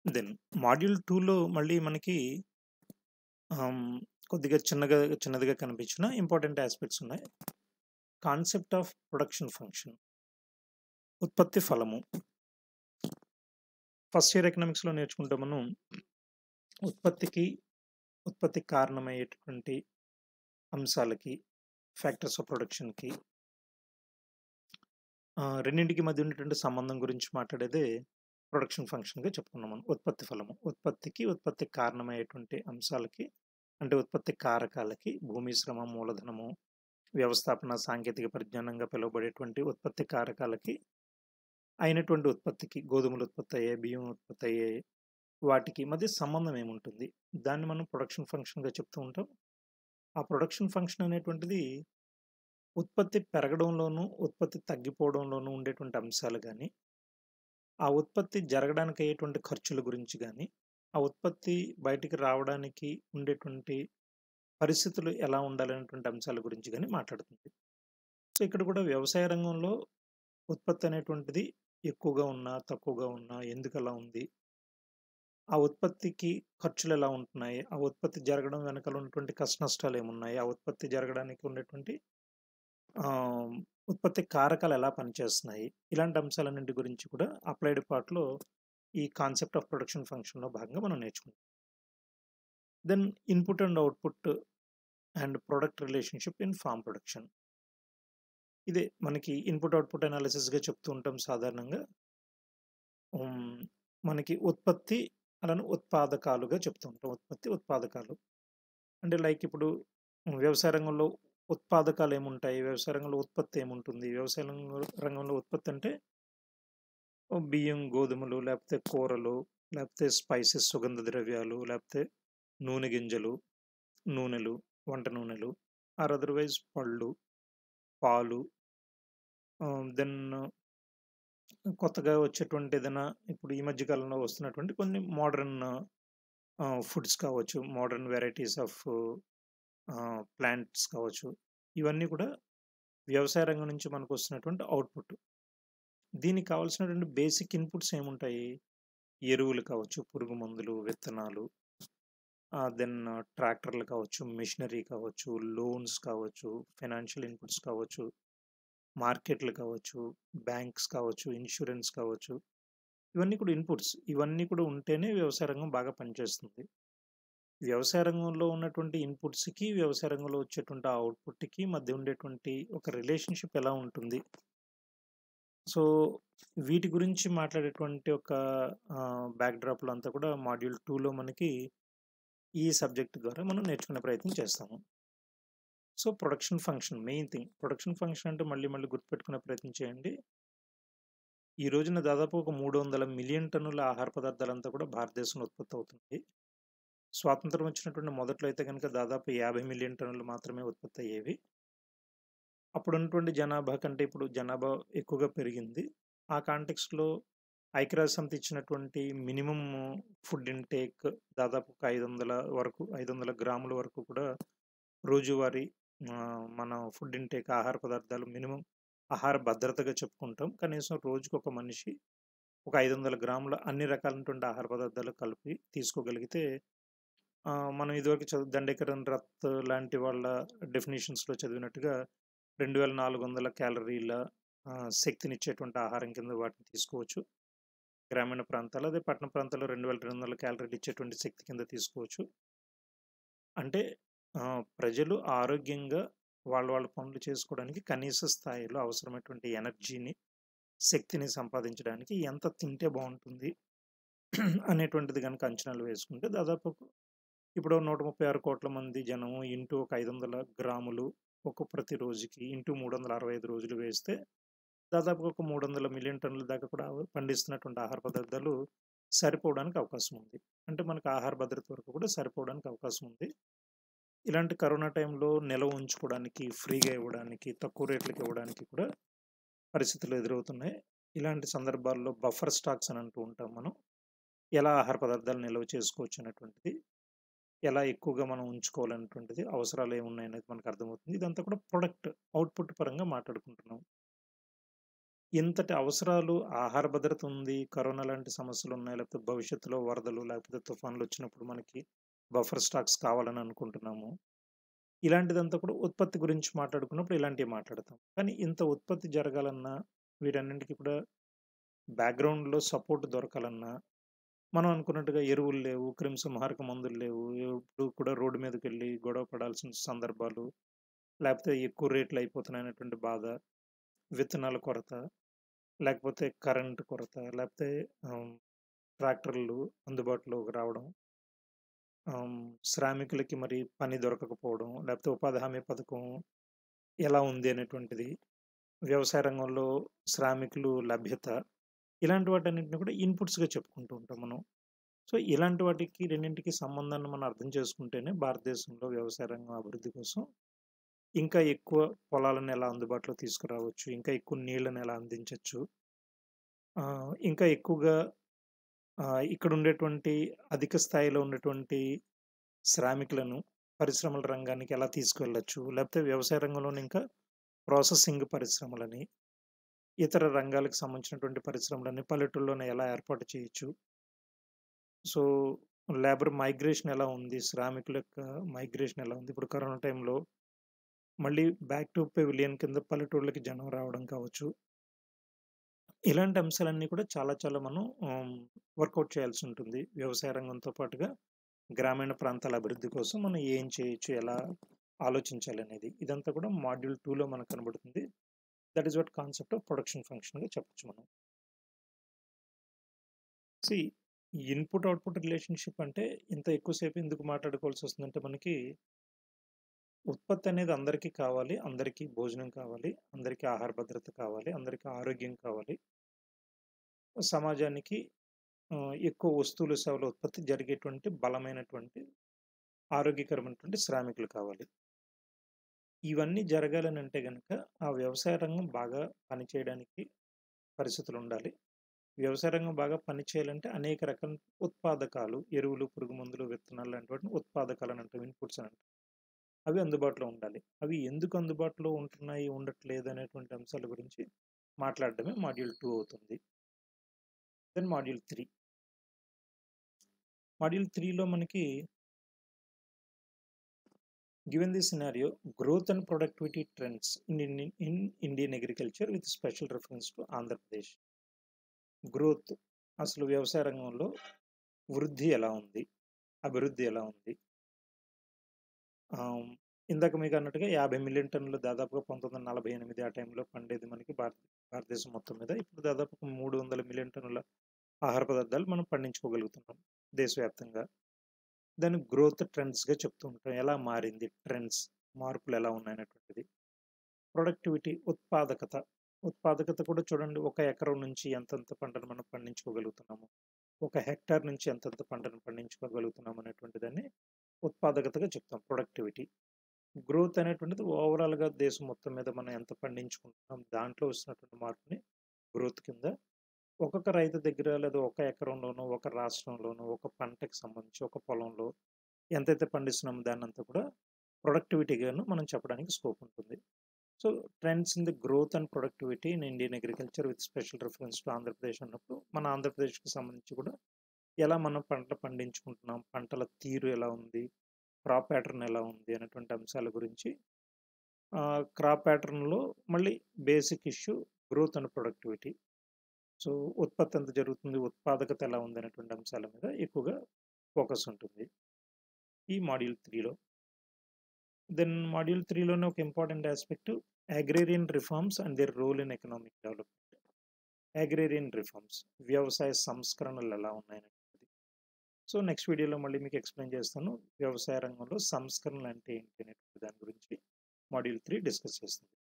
Then module 2లో మళ్ళీ మనకి ఆహ్, కొద్దిగా చిన్నగా చిన్నదిగా కనిపించిన ఇంపార్టెంట్ యాస్పెక్ట్స్ ఉన్నాయి. Concept of production function. ఉత్పత్తి ఫలము. ఫస్ట్ ఇయర్ ఎకనామిక్స్‌లో నేర్చుకుంటాం మనం. ఉత్పత్తికి, ఉత్పత్తికి కారణమయ్యేటటువంటి అంశాలకి, ఫ్యాక్టర్స్ ఆఫ్ ప్రొడక్షన్‌కి ఆహ్, రెండింటికి మధ్య ఉన్నటువంటి సంబంధం గురించి మాట్లాడేదే ప్రొడక్షన్ ఫంక్షన్‌గా చెప్పుకున్నాం మనం. ఉత్పత్తి ఫలము. ఉత్పత్తికి, ఉత్పత్తికి కారణమయ్యేటువంటి అంశాలకి, అంటే ఉత్పత్తి కారకాలకి భూమి, శ్రమ, మూలధనము, వ్యవస్థాపన, సాంకేతిక పరిజ్ఞానంగా పిలువబడేటువంటి ఉత్పత్తి కారకాలకి అయినటువంటి ఉత్పత్తికి గోధుమలు ఉత్పత్తయ్యాయి, బియ్యం ఉత్పత్తయ్యాయి. వాటికి మధ్య సంబంధం ఏముంటుంది? దాన్ని మనం ప్రొడక్షన్ ఫంక్షన్‌గా చెప్తూ ఉంటాం. ఆ ప్రొడక్షన్ ఫంక్షన్ అనేటువంటిది ఉత్పత్తి పెరగడంలోనూ, ఉత్పత్తి తగ్గిపోవడంలోనూ ఉండేటువంటి అంశాలు గాని, ఆ ఉత్పత్తి జరగడానికి అయ్యేటువంటి ఖర్చుల గురించి గాని, ఆ ఉత్పత్తి బయటికి రావడానికి ఉండేటువంటి పరిస్థితులు ఎలా ఉండాలనేటువంటి అంశాల గురించి గాని మాట్లాడుతుంది. సో, ఇక్కడ కూడా వ్యవసాయ రంగంలో ఉత్పత్తి అనేటువంటిది ఎక్కువగా ఉన్నా, తక్కువగా ఉన్నా ఎందుకలా ఉంది? ఆ ఉత్పత్తికి ఖర్చులెలా ఉంటున్నాయి? ఆ ఉత్పత్తి జరగడం వెనకాల ఉన్నటువంటి కష్టనష్టాలేమున్నాయి? ఆ ఉత్పత్తి జరగడానికి ఉండేటువంటి ఆహ్, ఉత్పత్తి కారకాలు ఎలా పనిచేస్తున్నాయి? ఇలాంటి అంశాలన్నింటి గురించి కూడా అప్లైడ్ పార్ట్‌లో ఈ కాన్సెప్ట్ ఆఫ్ ప్రొడక్షన్ ఫంక్షన్‌లో భాగంగా మనం నేర్చుకుంటాం. Then input and output and product relationship in form production. ఇదే మనకి ఇన్‌పుట్, ఔట్‌పుట్ అనాలిసిస్‌గా చెప్తూ ఉంటాం సాధారణంగా. హ్మ్. మనకి ఉత్పత్తి అలానే ఉత్పాదకాలుగా చెప్తూ ఉంటాం. ఉత్పత్తి, ఉత్పాదకాలు. అంటే లైక్ ఇప్పుడు వ్యవసాయ రంగంలో ఉత్పాదకాలు ఏముంటాయి? వ్యవసాయ రంగంలో ఉత్పత్తి ఏముంటుంది? వ్యవసాయ రంగంలో రంగంలో ఉత్పత్తి అంటే బియ్యం, గోధుమలు, లేకపోతే కూరలు, లేకపోతే స్పైసెస్ సుగంధ ద్రవ్యాలు, లేకపోతే నూనె గింజలు, నూనెలు, వంట నూనెలు ఆర్ అదర్‌వైజ్ పళ్ళు, పాలు ఆహ్, దెన్ కొత్తగా వచ్చేటువంటి ఏదైనా ఇప్పుడు ఈ మధ్య కాలంలో వస్తున్నటువంటి కొన్ని మోడర్న్ ఆహ్, ఫుడ్స్ కావచ్చు. Modern varieties of ah, plants కావచ్చు. ఇవన్నీ కూడా వ్యవసాయ రంగం నుంచి మనకొస్తున్నటువంటి ఔట్‌పుట్. దీనికి కావాల్సినటువంటి బేసిక్ ఇన్‌పుట్స్ ఏముంటాయి? ఎరువులు కావచ్చు, పురుగు మందులు, విత్తనాలు ఆహ్, దెన్ ట్రాక్టర్లు కావచ్చు, మెషినరీ కావచ్చు, లోన్స్ కావచ్చు, ఫైనాన్షియల్ ఇన్‌పుట్స్ కావచ్చు, మార్కెట్లు కావచ్చు, బ్యాంక్స్ కావచ్చు, ఇన్స్యూరెన్స్ కావచ్చు. ఇవన్నీ కూడా ఇన్‌పుట్స్. ఇవన్నీ కూడా ఉంటేనే వ్యవసాయ రంగం బాగా పనిచేస్తుంది. వ్యవసాయ రంగంలో ఉన్నటువంటి ఇన్‌పుట్స్‌కి, వ్యవసాయ రంగంలో వచ్చేటువంటి ఆ ఔట్‌పుట్‌కి మధ్య ఉండేటువంటి ఒక రిలేషన్‌షిప్ ఎలా ఉంటుంది? సో, వీటి గురించి మాట్లాడేటువంటి ఒక ఆహ్, బ్యాక్‌డ్రాప్‌లో అంతా కూడా మాడ్యూల్ 2లో మనకి ఈ సబ్జెక్ట్ ద్వారా మనం నేర్చుకునే ప్రయత్నం చేస్తాము. So, production function main thing. Production function అంటే మళ్ళీ మళ్ళీ గుర్తుపెట్టుకునే ప్రయత్నం చేయండి. ఈ రోజున దాదాపు ఒక 300,000,000,000 టన్నుల ఆహార పదార్థాలంతా కూడా భారతదేశంలో ఉత్పత్తి అవుతుంది. స్వాతంత్రం వచ్చినటువంటి మొదట్లో అయితే గనుక దాదాపు 50,000,000 టన్నులు మాత్రమే ఉత్పత్తి అయ్యేవి. అప్పుడున్నటువంటి జనాభా కంటే ఇప్పుడు జనాభా ఎక్కువగా పెరిగింది. ఆ కాంటెక్స్ట్‌లో ఐక్యరాజ్య సమితి ఇచ్చినటువంటి మినిమమ్ ఫుడ్ ఇంటేక్ దాదాపు ఒక 500 వరకు 500 గ్రాముల వరకు కూడా రోజువారీ ఆహ్, మన ఫుడ్ ఇంటేక్ ఆహార పదార్థాలు మినిమమ్ ఆహార భద్రతగా చెప్పుకుంటాం. కనీసం రోజుకొక మనిషి ఒక 500 గ్రాముల అన్ని రకాలైనటువంటి ఆహార పదార్థాలు కలిపి తీసుకోగలిగితే ఆహ్, మనం ఇదివరకు చదువు దండేకరన్ రత్ లాంటి వాళ్ళ డెఫినిషన్స్‌లో చదివినట్టుగా 2400 క్యాలరీల ఆహ్, శక్తినిచ్చేటువంటి ఆహారం కింద వాటిని తీసుకోవచ్చు. గ్రామీణ ప్రాంతాలు అదే పట్టణ ప్రాంతాల్లో 2200 క్యాలరీలు ఇచ్చేటువంటి శక్తి కింద తీసుకోవచ్చు. అంటే ఆహ్, ప్రజలు ఆరోగ్యంగా వాళ్ళ వాళ్ళ పనులు చేసుకోవడానికి కనీస స్థాయిలో అవసరమైనటువంటి ఎనర్జీని, శక్తిని సంపాదించడానికి ఎంత తింటే బావుంటుంది అనేటువంటిది గనుక అంచనాలు వేసుకుంటే దాదాపు ఇప్పుడు 136,00,00,000 మంది జనము ఇంటూ ఒక 500 గ్రాములు ఒక ప్రతి రోజుకి ఇంటూ 365 రోజులు వేస్తే దాదాపుగా ఒక 300,000,000 టన్నుల దాకా కూడా పండిస్తున్నటువంటి ఆహార పదార్థాలు సరిపోవడానికి అవకాశం ఉంది. అంటే మనకు ఆహార భద్రత వరకు కూడా సరిపోవడానికి అవకాశం ఉంది. ఇలాంటి కరోనా టైంలో నిల్వ ఉంచుకోవడానికి, ఫ్రీగా ఇవ్వడానికి, తక్కువ రేట్లకి ఇవ్వడానికి కూడా పరిస్థితులు ఎదురవుతున్నాయి. ఇలాంటి సందర్భాల్లో బఫర్ స్టాక్స్ అని అంటూ ఉంటాం మనం. ఎలా ఆహార పదార్థాలు నిల్వ చేసుకోవచ్చు అనేటువంటిది, ఎలా ఎక్కువగా మనం ఉంచుకోవాలనేటువంటిది, అవసరాలు ఏమున్నాయనేది మనకు అర్థమవుతుంది. ఇదంతా కూడా ప్రొడక్ట్ ఔట్‌పుట్ పరంగా మాట్లాడుకుంటున్నాం. ఇంతటి అవసరాలు ఆహార భద్రత ఉంది. కరోనా లాంటి సమస్యలున్నాయి. లేకపోతే భవిష్యత్తులో వరదలు లేకపోతే తుఫాన్‌లొచ్చినప్పుడు మనకి బఫర్ స్టాక్స్ కావాలని అనుకుంటున్నాము. ఇలాంటిదంతా కూడా ఉత్పత్తి గురించి మాట్లాడుకున్నప్పుడు ఇలాంటివి మాట్లాడతాం. కానీ ఇంత ఉత్పత్తి జరగాలన్నా, వీటన్నిటికి కూడా బ్యాక్‌గ్రౌండ్‌లో సపోర్ట్ దొరకాలన్నా, మనం అనుకున్నట్టుగా ఎరువులు లేవు, క్రిమిసంహారక మందులు లేవు. ఎప్పుడు కూడా రోడ్డు మీదకెళ్ళి గొడవ పడాల్సిన సందర్భాలు, లేకపోతే ఎక్కువ రేట్లు అయిపోతున్నాయనేటువంటి బాధ, విత్తనాల కొరత, లేకపోతే కరెంట్ కొరత, లేకపోతే ఆహ్, ట్రాక్టర్లు అందుబాటులోకి రావడం. ఆహ్, శ్రామికులకి మరి పని దొరకకపోవడం, లేకపోతే ఉపాధి హామీ పథకం ఎలా ఉంది అనేటువంటిది, వ్యవసాయ రంగంలో శ్రామికులు లభ్యత, ఇలాంటి వాటన్నిటిని కూడా ఇన్‌పుట్స్‌గా చెప్పుకుంటూ ఉంటాం మనం. సో, ఇలాంటి వాటికి రెండింటికి సంబంధాన్ని మనం అర్థం చేసుకుంటేనే భారతదేశంలో వ్యవసాయ రంగం అభివృద్ధి కోసం ఇంకా ఎక్కువ పొలాలను ఎలా అందుబాటులో తీసుకురావచ్చు, ఇంకా ఎక్కువ నీళ్ళని ఎలా అందించొచ్చు. ఆహ్, ఇంకా ఎక్కువగా ఆహ్, ఇక్కడ ఉండేటువంటి అధిక స్థాయిలో ఉన్నటువంటి శ్రామికులను పరిశ్రమల రంగానికి ఎలా తీసుకువెళ్ళొచ్చు, లేకపోతే వ్యవసాయ రంగంలోని ఇంకా ప్రాసెసింగ్ పరిశ్రమలని, ఇతర రంగాలకు సంబంధించినటువంటి పరిశ్రమలని పల్లెటూల్లోనే ఎలా ఏర్పాటు చేయొచ్చు. సో, లేబర్ మైగ్రేషన్ ఎలా ఉంది, శ్రామికుల యొక్క మైగ్రేషన్ ఎలా ఉంది. ఇప్పుడు కరోనా టైంలో మళ్ళీ బ్యాక్ టు పెవిలియన్ కింద పల్లెటూళ్ళకి జనం రావడం కావచ్చు. ఇలాంటి అంశాలన్నీ కూడా చాలా చాలా మనం ఆహ్, వర్కౌట్ చేయాల్సి ఉంటుంది. వ్యవసాయ రంగంతో పాటుగా గ్రామీణ ప్రాంతాల అభివృద్ధి కోసం మనం ఏం చేయొచ్చు, ఎలా ఆలోచించాలనేది. ఇదంతా కూడా మాడ్యూల్ 2లో మనకు కనబడుతుంది. That is what concept of production ఫంక్షన్‌గా చెప్పొచ్చు మనం. సీ ఇన్‌పుట్, అవుట్‌పుట్ రిలేషన్‌షిప్ అంటే ఇంత ఎక్కువ సేపు ఎందుకు మాట్లాడుకోవాల్సొస్తుందంటే మనకి ఉత్పత్తి అనేది అందరికీ కావాలి. అందరికీ భోజనం కావాలి. అందరికీ ఆహార భద్రత కావాలి. అందరికీ ఆరోగ్యం కావాలి. సమాజానికి ఆహ్, ఎక్కువ వస్తువులు, సేవల ఉత్పత్తి జరిగేటువంటి బలమైనటువంటి, ఆరోగ్యకరమైనటువంటి శ్రామికులు కావాలి. ఇవన్నీ జరగాలనంటే గనక ఆ వ్యవసాయ రంగం బాగా పనిచేయడానికి పరిస్థితులుండాలి. వ్యవసాయ రంగం బాగా పనిచేయాలంటే అనేక రకాల ఉత్పాదకాలు, ఎరువులు, పురుగుమందులు, విత్తనాలు లాంటి వాటిని ఉత్పాదకాలని అంటాం. ఇన్‌పుట్స్ అని అంటాం. అవి అందుబాటులో ఉండాలి. అవి ఎందుకు అందుబాటులో ఉంటున్నాయి, ఉండట్లేదు అనేటువంటి అంశాల గురించి మాట్లాడడమే మాడ్యూల్ 2 అవుతుంది. Then module 3. మాడ్యూల్ 3లో మనకి given the scenario growth and productivity trends in in in Indian agriculture with special reference to Andhra Pradesh. Growth అసలు వ్యవసాయ రంగంలో వృద్ధి ఎలా ఉంది? అభివృద్ధి ఎలా ఉంది? ఆహ్, ఇందాక మీకు అన్నట్టుగా 50,000,000 టన్నులు దాదాపుగా 1948 ఆ టైంలో పండేది మనకి భారత భారతదేశం మొత్తం మీద. ఇప్పుడు దాదాపు 300,000,000 టన్నుల ఆహార పదార్థాలు మనం పండించుకోగలుగుతున్నాం దేశవ్యాప్తంగా. దాన్ని గ్రోత్ ట్రెండ్స్‌గా చెప్తూ ఉంటాం. ఎలా మారింది ట్రెండ్స్, మార్పులు ఎలా ఉన్నాయనేటువంటిది. ప్రొడక్టివిటీ ఉత్పాదకత. ఉత్పాదకత కూడా చూడండి ఒక ఎకరం నుంచి ఎంతెంత పంటను మనం పండించుకోగలుగుతున్నాము. ఒక హెక్టార్ నుంచి ఎంతెంత పంటను పండించుకోగలుగుతున్నాం అనేటువంటి దాన్ని ఉత్పాదకతగా చెప్తాం ప్రొడక్టివిటీ. గ్రోత్ అనేటువంటిది ఓవరాల్‌గా దేశం మొత్తం మీద మనం ఎంత పండించుకుంటున్నాం, దాంట్లో వస్తున్నటువంటి మార్పుని గ్రోత్ కింద ఒక్కొక్క రైతు దగ్గర లేదా ఒక ఎకరంలోనో, ఒక రాష్ట్రంలోనో, ఒక పంటకి సంబంధించి ఒక పొలంలో ఎంతైతే పండిస్తున్నామో దాన్నంతా కూడా ప్రొడక్టివిటీగాను మనం చెప్పడానికి స్కోప్ ఉంటుంది. So, trends in the growth and productivity in Indian agriculture with special reference to Andhra Pradesh అన్నప్పుడు మన ఆంధ్రప్రదేశ్‌కి సంబంధించి కూడా ఎలా మనం పంటలు పండించుకుంటున్నాం, పంటల తీరు ఎలా ఉంది, క్రాప్ ప్యాటర్న్ ఎలా ఉంది అనేటువంటి అంశాల గురించి ఆహ్, క్రాప్ ప్యాటర్న్‌లో మళ్ళీ basic issue growth and productivity. So, ఉత్పత్తి ఎంత జరుగుతుంది, ఉత్పాదకత ఎలా ఉంది అనేటువంటి అంశాల మీద ఎక్కువగా ఫోకస్ ఉంటుంది. ఈ మాడ్యూల్ 3లో. దెన్ మాడ్యూల్ 3లోనే ఒక important aspect agrarian reforms and their role in economic development. Agrarian reforms వ్యవసాయ సంస్కరణలు ఎలా ఉన్నాయనేటువంటిది. సో, నెక్స్ట్ వీడియోలో మళ్ళీ మీకు ఎక్స్‌ప్లెయిన్ చేస్తాను. వ్యవసాయ రంగంలో సంస్కరణలు అంటే ఏంటి అనేటువంటి దాని గురించి మాడ్యూల్ 3 డిస్కస్ చేస్తుంది.